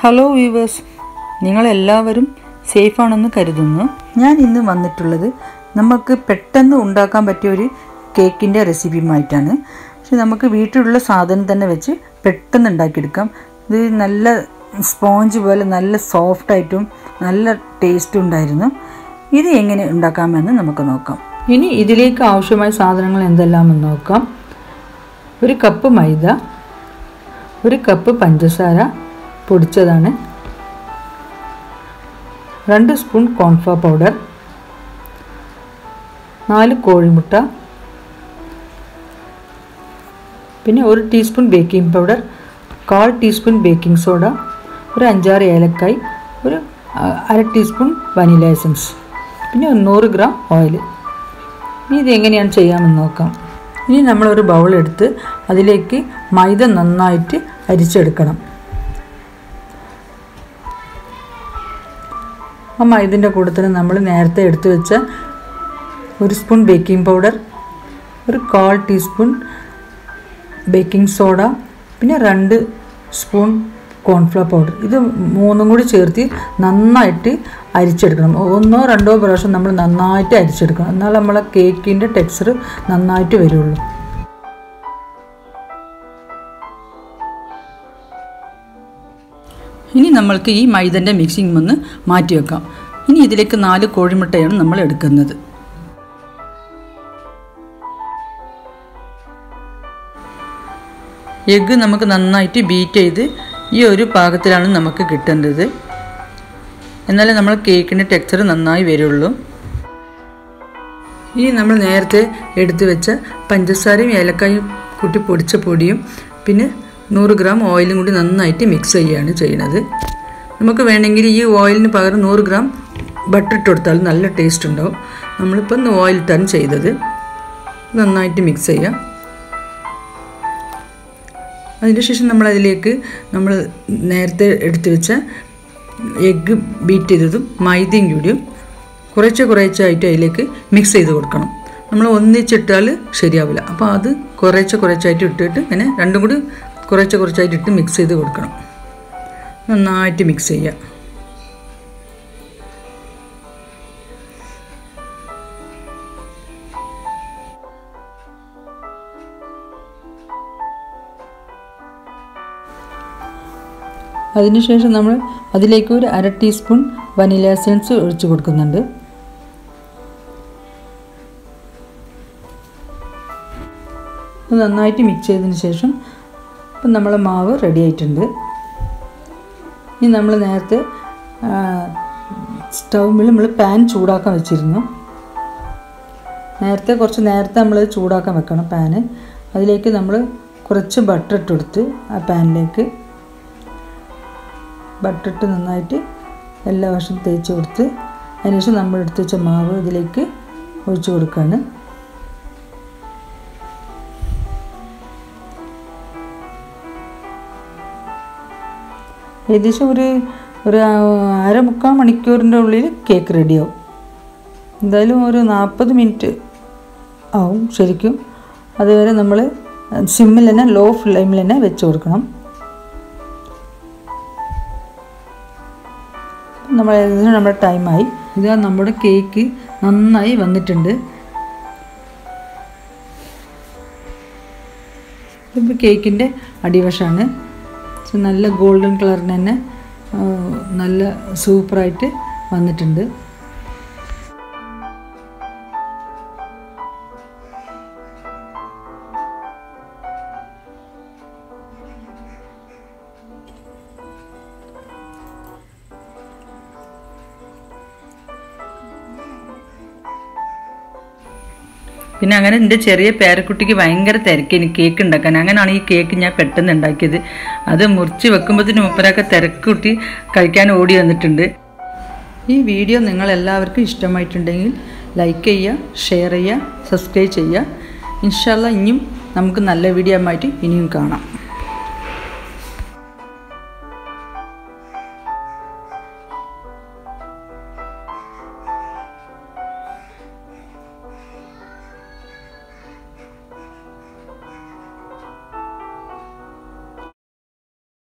hello viewers നിങ്ങളെല്ലാവരും സേഫാണെന്ന് കരുതുന്നു ഞാൻ ഇന്ന് വന്നിട്ടുള്ളത് നമുക്ക് പെട്ടെന്ന് ഉണ്ടാക്കാൻ പറ്റിയ ഒരു കേക്കിൻ്റെ റെസിപ്പിയുമായിട്ടാണ് പക്ഷെ നമുക്ക് വീട്ടിലുള്ള സാധനം തന്നെ വെച്ച് പെട്ടെന്ന് ഉണ്ടാക്കിയെടുക്കാം ഇത് നല്ല സ്പോഞ്ച് പോലെ നല്ല സോഫ്റ്റായിട്ടും നല്ല ടേസ്റ്റും ഉണ്ടായിരുന്നു ഇത് എങ്ങനെ ഉണ്ടാക്കാമെന്ന് നമുക്ക് നോക്കാം ഇനി ഇതിലേക്ക് ആവശ്യമായ സാധനങ്ങൾ എന്തെല്ലാമെന്ന് നോക്കാം ഒരു കപ്പ് മൈദ ഒരു കപ്പ് പഞ്ചസാര പൊടിച്ചതാണ് രണ്ട് സ്പൂൺ കോൺഫ്ലവർ പൗഡർ നാല് കോഴിമുട്ട പിന്നെ ഒരു ടീസ്പൂൺ ബേക്കിംഗ് പൗഡർ കാൽ ടീസ്പൂൺ ബേക്കിംഗ് സോഡ ഒരു അഞ്ചാറ് ഏലക്കായ് ഒരു അ- അര ടീസ്പൂൺ വനില എസൻസ് പിന്നെ ഒരു നൂറ് ഗ്രാം ഓയിൽ ഇനി ഇത് എങ്ങനെയാണ് ചെയ്യാമെന്ന് നോക്കാം ഇനി നമ്മളൊരു ബൗൾ എടുത്ത് അതിലേക്ക് മൈദ നന്നായിട്ട് അരിച്ചെടുക്കണം ആ മൈദിൻ്റെ കൂട്ടത്തിൽ നമ്മൾ നേരത്തെ എടുത്തു വെച്ച ഒരു സ്പൂൺ ബേക്കിംഗ് പൗഡർ ഒരു കാൽ ടീസ്പൂൺ ബേക്കിംഗ് സോഡ പിന്നെ രണ്ട് സ്പൂൺ കോൺഫ്ലവർ പൗഡർ ഇത് മൂന്നും കൂടി ചേർത്ത് നന്നായിട്ട് അരിച്ചെടുക്കണം ഒന്നോ രണ്ടോ പ്രാവശ്യം നമ്മൾ നന്നായിട്ട് അരിച്ചെടുക്കണം എന്നാൽ നമ്മളെ കേക്കിൻ്റെ ടെക്സ്ചർ നന്നായിട്ട് വരുള്ളൂ ഇനി നമ്മൾക്ക് ഈ മൈദൻ്റെ മിക്സിംഗ് ഒന്ന് മാറ്റി വെക്കാം ഇനി ഇതിലേക്ക് നാല് കോഴിമുട്ടയാണ് നമ്മൾ എടുക്കുന്നത് എഗ്ഗ് നമുക്ക് നന്നായിട്ട് ബീറ്റ് ചെയ്ത് ഈ ഒരു പാകത്തിലാണ് നമുക്ക് കിട്ടേണ്ടത് എന്നാലേ നമ്മൾ കേക്കിൻ്റെ ടെക്സ്ചർ നന്നായി വരുള്ളൂ ഇനി നമ്മൾ നേരത്തെ എടുത്തു വെച്ച പഞ്ചസാരയും ഏലക്കായും കൂട്ടി പൊടിച്ച പൊടിയും പിന്നെ നൂറ് ഗ്രാം ഓയിലും കൂടി നന്നായിട്ട് മിക്സ് ചെയ്യുകയാണ് ചെയ്യുന്നത് നമുക്ക് വേണമെങ്കിൽ ഈ ഓയിലിന് പകരം നൂറ് ഗ്രാം ബട്ടർ ഇട്ട് കൊടുത്താൽ നല്ല ടേസ്റ്റ് ഉണ്ടാവും നമ്മളിപ്പോൾ ഇന്ന് ഓയിലിട്ടാണ് ചെയ്തത് നന്നായിട്ട് മിക്സ് ചെയ്യാം അതിനുശേഷം നമ്മൾ അതിലേക്ക് നമ്മൾ നേരത്തെ എടുത്തു വെച്ച എഗ്ഗ് ബീറ്റ് ചെയ്തതും മൈദയും കൂടിയും കുറച്ച് കുറച്ചായിട്ട് അതിലേക്ക് മിക്സ് ചെയ്ത് കൊടുക്കണം നമ്മൾ ഒന്നിച്ചിട്ടാൽ ശരിയാവില്ല അപ്പോൾ അത് കുറച്ച് കുറച്ചായിട്ട് ഇട്ടിട്ട് ഇങ്ങനെ രണ്ടും കൂടി കുറച്ച് കുറച്ചായിട്ട് ഇട്ട് മിക്സ് ചെയ്ത് കൊടുക്കണം നന്നായിട്ട് മിക്സ് ചെയ്യുക അതിനുശേഷം നമ്മൾ അതിലേക്ക് ഒരു അര ടീസ്പൂൺ വനില എസൻസ് ഒഴിച്ച് കൊടുക്കുന്നുണ്ട് അത് നന്നായിട്ട് മിക്സ് ചെയ്തതിന് ശേഷം ഇപ്പം നമ്മളെ മാവ് റെഡി ആയിട്ടുണ്ട് ഇനി നമ്മൾ നേരത്തെ സ്റ്റൗമിൽ നമ്മൾ പാൻ ചൂടാക്കാൻ വെച്ചിരുന്നു നേരത്തെ കുറച്ച് നേരത്തെ നമ്മൾ ചൂടാക്കാൻ വെക്കണം പാന് അതിലേക്ക് നമ്മൾ കുറച്ച് ബട്ടർ ഇട്ട് കൊടുത്ത് ആ പാനിലേക്ക് ബട്ടറിട്ട് നന്നായിട്ട് എല്ലാ വശവും തേച്ച് കൊടുത്ത് അതിനുശേഷം നമ്മൾ എടുത്ത് വെച്ച മാവ് ഇതിലേക്ക് ഒഴിച്ചു കൊടുക്കുകയാണ് ഏകദേശം ഒരു ഒരു അര മുക്കാൽ മണിക്കൂറിൻ്റെ ഉള്ളിൽ കേക്ക് റെഡിയാവും എന്തായാലും ഒരു നാൽപ്പത് മിനിറ്റ് ആവും ശരിക്കും അതുവരെ നമ്മൾ സിമ്മിൽ തന്നെ ലോ ഫ്ലെയിമിൽ തന്നെ വെച്ച് കൊടുക്കണം നമ്മൾ ഏകദേശം നമ്മുടെ ടൈമായി ഇതാ നമ്മുടെ കേക്ക് നന്നായി വന്നിട്ടുണ്ട് ഇതിപ്പോൾ കേക്കിൻ്റെ അടിവശമാണ് നല്ല ഗോൾഡൻ കളറിന് തന്നെ ആ, നല്ല സൂപ്പറായിട്ട് വന്നിട്ടുണ്ട് പിന്നെ അങ്ങനെ എൻ്റെ ചെറിയ പേരക്കുട്ടിക്ക് ഭയങ്കര തിരക്കേന് കേക്ക് ഉണ്ടാക്കാൻ അങ്ങനെയാണ് ഈ കേക്ക് ഞാൻ പെട്ടെന്ന് ഉണ്ടാക്കിയത് അത് മുറിച്ച് വെക്കുമ്പോഴത്തേന് മുപ്പരൊക്കെ തിരക്കുട്ടി കഴിക്കാൻ ഓടി വന്നിട്ടുണ്ട് ഈ വീഡിയോ നിങ്ങൾ എല്ലാവർക്കും ഇഷ്ടമായിട്ടുണ്ടെങ്കിൽ ലൈക്ക് ചെയ്യുക ഷെയർ ചെയ്യുക സബ്സ്ക്രൈബ് ചെയ്യുക ഇൻഷാല്ല ഇനിയും നമുക്ക് നല്ല വീഡിയോ ആയിട്ട് ഇനിയും കാണാം